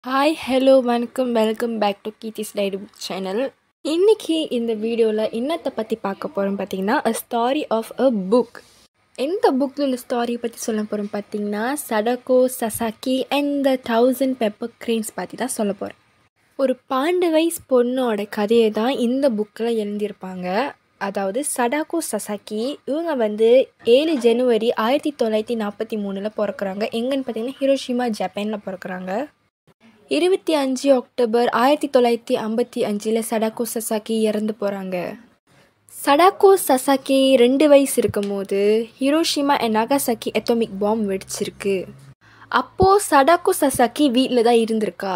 hi hello வணக்கம் welcome back to Keerthi's diary book channel இன்றைக்கி இந்த வீடியோவில் என்னத்தை பற்றி பார்க்க போகிறோம் பார்த்தீங்கன்னா அ ஸ்டாரி ஆஃப் அ புக் எந்த புக்கில் உள்ள ஸ்டாரியை பற்றி சொல்ல போகிறோம் பார்த்தீங்கன்னா Sadako Sasaki and the thousand paper cranes பற்றி தான் சொல்ல போகிறேன் ஒரு பாண்டு வயசு பொண்ணோட கதையை தான் இந்த புக்கில் எழுதியிருப்பாங்க அதாவது சடாகோ சசாக்கி இவங்க வந்து ஏழு ஜனவரி ஆயிரத்தி தொள்ளாயிரத்தி நாற்பத்தி மூணில் பிறக்குறாங்க எங்கன்னு பார்த்தீங்கன்னா ஹிரோஷிமா ஜப்பானில் பிறக்குறாங்க இருபத்தி அஞ்சு அக்டோபர் ஆயிரத்தி தொள்ளாயிரத்தி ஐம்பத்தி அஞ்சில் சடாக்கோ சசாக்கி இறந்து போகிறாங்க சடாக்கோ சசாக்கி ரெண்டு வயசு இருக்கும்போது Hiroshima and Nagasaki atomic bomb வெடிச்சிருக்கு அப்போது சடாக்கோ சசாக்கி வீட்டில் தான் இருந்திருக்கா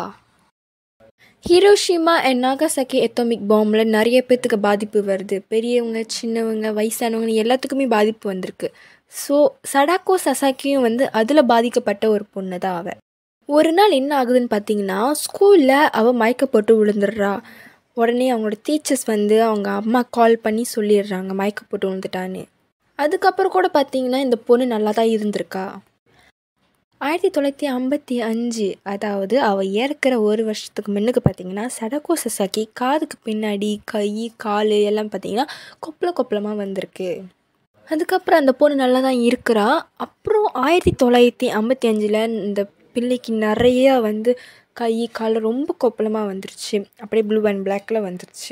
ஹிரோஷிமா அண்ட் நாகாசாக்கி எட்டோமிக் பாம்பில் நிறைய பேர்த்துக்கு பாதிப்பு வருது பெரியவங்க சின்னவங்க வயசானவங்க எல்லாத்துக்குமே பாதிப்பு வந்திருக்கு ஸோ சடாக்கோ சசாக்கியும் வந்து அதில் பாதிக்கப்பட்ட ஒரு பொண்ணு தான் அவள் ஒரு நாள் என்ன ஆகுதுன்னு பார்த்தீங்கன்னா ஸ்கூலில் அவள் மயக்கப்பட்டு விழுந்துடுறா உடனே அவங்களோட டீச்சர்ஸ் வந்து அவங்க அம்மா கால் பண்ணி சொல்லிடுறாங்க மயக்கப்பட்டு விழுந்துட்டான்னு அதுக்கப்புறம் கூட பார்த்தீங்கன்னா இந்த பொண்ணு நல்லா தான் இருந்திருக்கா ஆயிரத்தி தொள்ளாயிரத்தி ஐம்பத்தி அஞ்சு அதாவது அவள் இறக்குற ஒரு வருஷத்துக்கு முன்னுக்கு பார்த்தீங்கன்னா சடகோ சசாக்கி காதுக்கு பின்னாடி கை கால் எல்லாம் பார்த்தீங்கன்னா கொப்பள கொப்பளமாக வந்திருக்கு அதுக்கப்புறம் அந்த பொண்ணு நல்லா தான் இருக்கிறா அப்புறம் ஆயிரத்தி தொள்ளாயிரத்தி ஐம்பத்தி அஞ்சில் இந்த பிள்ளைக்கு நிறைய வந்து கை கால் ரொம்ப கொப்பளமாக வந்துருச்சு அப்படியே ப்ளூ அண்ட் பிளாக்ல வந்துருச்சு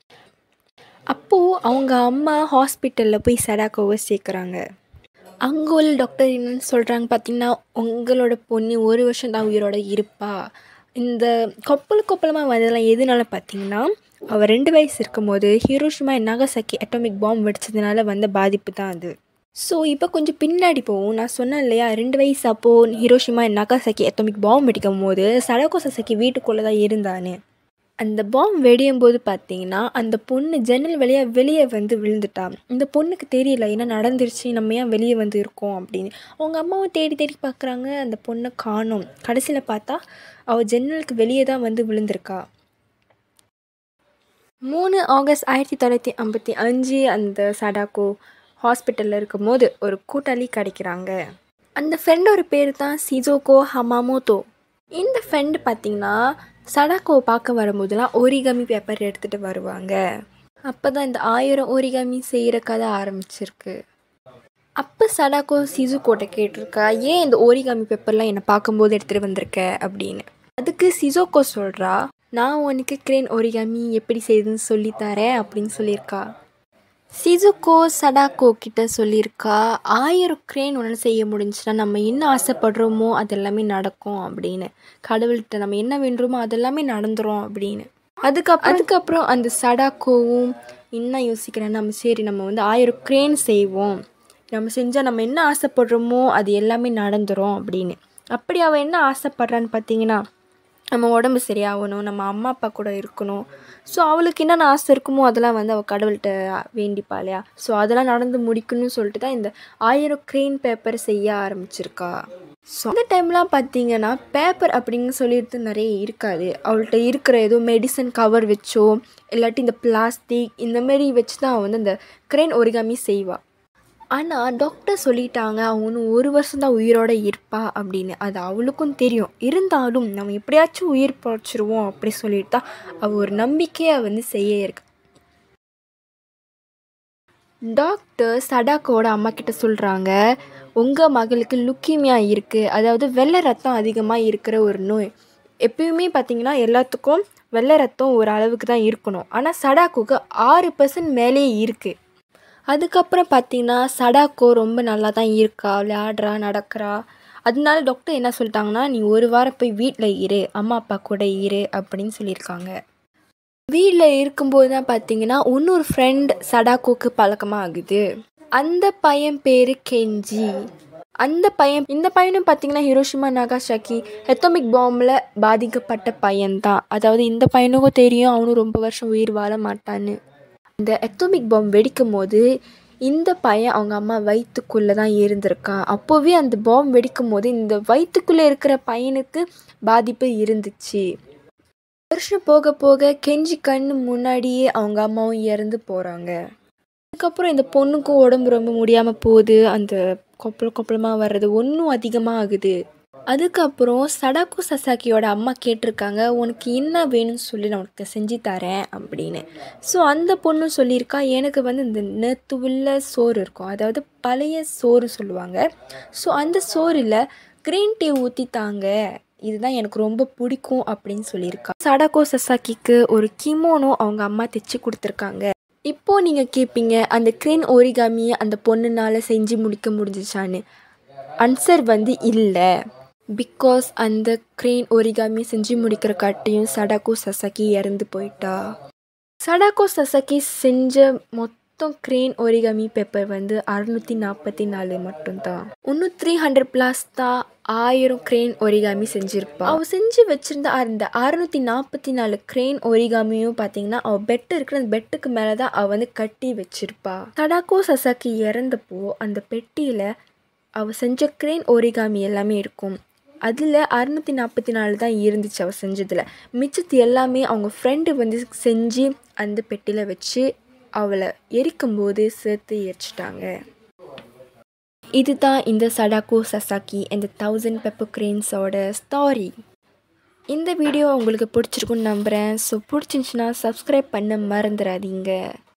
அப்போது அவங்க அம்மா ஹாஸ்பிட்டலில் போய் சடாக்கோவை சேர்க்குறாங்க அங்கே உள்ள டாக்டர் என்னன்னு சொல்கிறாங்க பார்த்தீங்கன்னா உங்களோட பொண்ணு ஒரு வருஷம் தான் உயிரோட இருப்பா இந்த கொப்பல் கொப்பளமாக வந்ததெல்லாம் எதுனால பார்த்தீங்கன்னா அவள் ரெண்டு வயசு இருக்கும்போது ஹீரோஷிமா நாகசாக்கி அட்டாமிக் பாம்பு வெடிச்சதுனால வந்த பாதிப்பு தான் அது ஸோ இப்போ கொஞ்சம் பின்னாடி போகும் நான் சொன்னேன் இல்லையா ரெண்டு வயசு அப்போது ஹிரோஷிமா நகாசாக்கி அட்டாமிக் பாம்பு வெடிக்கும் போது சடகோ சசாக்கி வீட்டுக்குள்ளே தான் இருந்தானே அந்த பாம்பு வெடியும் போது பார்த்தீங்கன்னா அந்த பொண்ணு ஜன்னல் வழியாக வெளியே வந்து விழுந்துட்டா இந்த பொண்ணுக்கு தெரியல என்ன நடந்துருச்சு நம்ம ஏன் வெளியே வந்து இருக்கோம் அப்படின்னு அவங்க அம்மாவும் தேடி தேடி பார்க்குறாங்க அந்த பொண்ணை காணும் கடைசியில் பார்த்தா அவள் ஜன்னலுக்கு வெளியே தான் வந்து விழுந்திருக்கா மூணு ஆகஸ்ட் ஆயிரத்தி தொள்ளாயிரத்தி ஐம்பத்தி அஞ்சு அந்த சடாக்கோ ஹாஸ்பிட்டலில் இருக்கும்போது ஒரு கூட்டாளி கிடைக்கிறாங்க அந்த ஃப்ரெண்டோட பேர் தான் சிஜோகோ ஹமாமோட்டோ இந்த ஃப்ரெண்டு பார்த்திங்கன்னா சடாக்கோவை பார்க்க வரும்போதெல்லாம் ஓரிகாமி பேப்பர் எடுத்துகிட்டு வருவாங்க அப்போ தான் இந்த ஆயிரம் ஓரிகாமி செய்கிற கதை ஆரம்பிச்சிருக்கு அப்போ சடாக்கோ சிசுகோட்டை கேட்டிருக்கா ஏன் இந்த ஓரிகாமி பேப்பர்லாம் என்னை பார்க்கும்போது எடுத்துகிட்டு வந்திருக்க அப்படின்னு அதுக்கு சிசோகோ சொல்கிறா நான் உனக்கு கிரேன் ஓரிகாமி எப்படி செய்யுதுன்னு சொல்லித்தரேன் அப்படின்னு சொல்லியிருக்கா சிசுகோ சடாக்கோ கிட்ட சொல்லியிருக்கா ஆயிரம் கிரேன் ஒன்று செய்ய முடிஞ்சுன்னா நம்ம என்ன ஆசைப்படுறோமோ அது எல்லாமே நடக்கும் அப்படின்னு கடவுள்கிட்ட நம்ம என்ன வேண்டுமோ அதெல்லாமே நடந்துரும் அப்படின்னு அதுக்கப்புறம் அதுக்கப்புறம் அந்த சடாக்கோவும் என்ன யோசிக்கிறேன் நம்ம சரி நம்ம வந்து ஆயிரம் கிரேன் செய்வோம் நம்ம செஞ்சால் நம்ம என்ன ஆசைப்படுறோமோ அது எல்லாமே நடந்துரும் அப்படின்னு அப்படி அவள் என்ன ஆசைப்படுறான்னு பார்த்தீங்கன்னா நம்ம உடம்பு சரியாகணும் நம்ம அம்மா அப்பா கூட இருக்கணும் ஸோ அவளுக்கு என்னென்ன ஆசை இருக்குமோ அதெல்லாம் வந்து அவள் கடவுள்கிட்ட வேண்டிப்பா இல்லையா ஸோ அதெல்லாம் நடந்து முடிக்கணும்னு சொல்லிட்டு தான் இந்த ஆயிரம் க்ரீன் பேப்பர் செய்ய ஆரம்பிச்சிருக்கா ஸோ அந்த டைம்லாம் பார்த்தீங்கன்னா பேப்பர் அப்படின்னு சொல்லிட்டு நிறைய இருக்காது அவள்கிட்ட இருக்கிற ஏதோ மெடிசன் கவர் வச்சோ இல்லாட்டி இந்த பிளாஸ்டிக் இந்த மாரி வச்சு தான் அவள் வந்து அந்த கிரேன் ஒரிகாமி செய்வாள் ஆனால் டாக்டர் சொல்லிட்டாங்க அவனு ஒரு வருஷம் தான் உயிரோட இருப்பா அப்படின்னு அது அவளுக்கும் தெரியும் இருந்தாலும் நம்ம எப்படியாச்சும் உயிர் பழச்சிருவோம் அப்படி சொல்லிட்டு தான் அவள் ஒரு நம்பிக்கையை வந்து செய்ய இருக்கு டாக்டர் சடாக்கோட அம்மா கிட்ட சொல்கிறாங்க உங்கள் மகளுக்கு லுக்கீமியா இருக்குது அதாவது வெள்ளை ரத்தம் அதிகமாக இருக்கிற ஒரு நோய் எப்பயுமே பார்த்தீங்கன்னா எல்லாத்துக்கும் வெள்ளை ரத்தம் ஒரு அளவுக்கு தான் இருக்கணும் ஆனால் சடாக்குக்கு ஆறு பர்சன்ட் மேலேயே இருக்குது அதுக்கப்புறம் பார்த்தீங்கன்னா சடாக்கோ ரொம்ப நல்லா தான் இருக்கா விளையாடுறா நடக்கிறா அதனால டாக்டர் என்ன சொல்லிட்டாங்கன்னா நீ ஒரு வாரம் போய் வீட்டில் இரு அம்மா அப்பா கூட இரு அப்படின்னு சொல்லியிருக்காங்க வீட்டில் இருக்கும்போது தான் பார்த்தீங்கன்னா இன்னொரு ஃப்ரெண்ட் சடாக்கோக்கு பழக்கமாக ஆகுது அந்த பையன் பேர் கெஞ்சி அந்த பையன் இந்த பையனும் பார்த்தீங்கன்னா ஹிரோஷிமா நாகாஷாக்கி ஹெத்தோமிக் பாம்பில் பாதிக்கப்பட்ட பையன்தான் அதாவது இந்த பையனுக்கும் தெரியும் அவனும் ரொம்ப வருஷம் உயிர் வாழ மாட்டான்னு இந்த எத்தோமிக் பாம்பு வெடிக்கும் போது இந்த பையன் அவங்க அம்மா வயிற்றுக்குள்ளே தான் இருந்திருக்கான் அப்போவே அந்த பாம்பு வெடிக்கும் போது இந்த வயிற்றுக்குள்ளே இருக்கிற பையனுக்கு பாதிப்பு இருந்துச்சு வருஷம் போக போக கெஞ்சி கண்ணு முன்னாடியே அவங்க அம்மாவும் இறந்து போகிறாங்க அதுக்கப்புறம் இந்த பொண்ணுக்கும் உடம்பு ரொம்ப முடியாமல் போகுது அந்த கொப்பளம் கொப்பளமாக வர்றது ஒன்றும் அதிகமாக ஆகுது அதுக்கப்புறம் சடாக்கு சசாக்கியோட அம்மா கேட்டிருக்காங்க உனக்கு என்ன வேணும்னு சொல்லி நான் உனக்கு செஞ்சு தரேன் அப்படின்னு ஸோ அந்த பொண்ணு சொல்லியிருக்கா எனக்கு வந்து இந்த நேற்று உள்ள சோறு இருக்கும் அதாவது பழைய சோறு சொல்லுவாங்க ஸோ அந்த சோறில் க்ரீன் டீ ஊற்றி தாங்க இதுதான் எனக்கு ரொம்ப பிடிக்கும் அப்படின்னு சொல்லியிருக்கா சடாக்கோ சசாக்கிக்கு ஒரு கிமோனோ அவங்க அம்மா தைச்சி கொடுத்துருக்காங்க இப்போது நீங்கள் கேட்பீங்க அந்த க்ரேன் ஓரிகாமியை அந்த பொண்ணுனால் செஞ்சு முடிக்க முடிஞ்சிச்சான்னு ஆன்சர் வந்து இல்லை பிகாஸ் அந்த க்ரேன் ஒரிகாமி செஞ்சு முடிக்கிற காட்டியும் சடாக்கோ சசாக்கி இறந்து போயிட்டா சடாக்கோ சசாக்கி செஞ்ச மொத்தம் க்ரேன் ஒரிகாமி பேப்பர் வந்து அறுநூற்றி நாற்பத்தி நாலு மட்டும்தான் இன்னும் த்ரீ ஹண்ட்ரட் ப்ளஸ் தான் ஆயிரம் க்ரேன் ஒரிகாமி செஞ்சுருப்பா அவள் செஞ்சு வச்சுருந்த அந்த அறுநூற்றி நாற்பத்தி நாலு க்ரேன் ஒரிகாமியும் பார்த்தீங்கன்னா அவள் பெட்டு இருக்கிற அந்த பெட்டுக்கு மேலே தான் அவள் வந்து கட்டி வச்சிருப்பா சடாக்கோ சசாக்கி இறந்தப்போ அந்த பெட்டியில் அவள் செஞ்ச க்ரேன் ஒரிகாமி எல்லாமே இருக்கும் அதில் அறுநூற்றி நாற்பத்தி நாலு தான் இருந்துச்சு அவள் செஞ்சதில் மிச்சத்து எல்லாமே அவங்க ஃப்ரெண்டு வந்து செஞ்சு அந்த பெட்டியில் வச்சு அவளை எரிக்கும்போது சேர்த்து எரிச்சிட்டாங்க இதுதான் இந்த சடாக்கோ சசாக்கி இந்த தௌசண்ட் பெப்பர் கிரேன்ஸோட ஸ்டாரி இந்த வீடியோ உங்களுக்கு பிடிச்சிருக்குன்னு நம்புகிறேன் ஸோ பிடிச்சிருந்துச்சின்னா சப்ஸ்கிரைப் பண்ண மறந்துடாதீங்க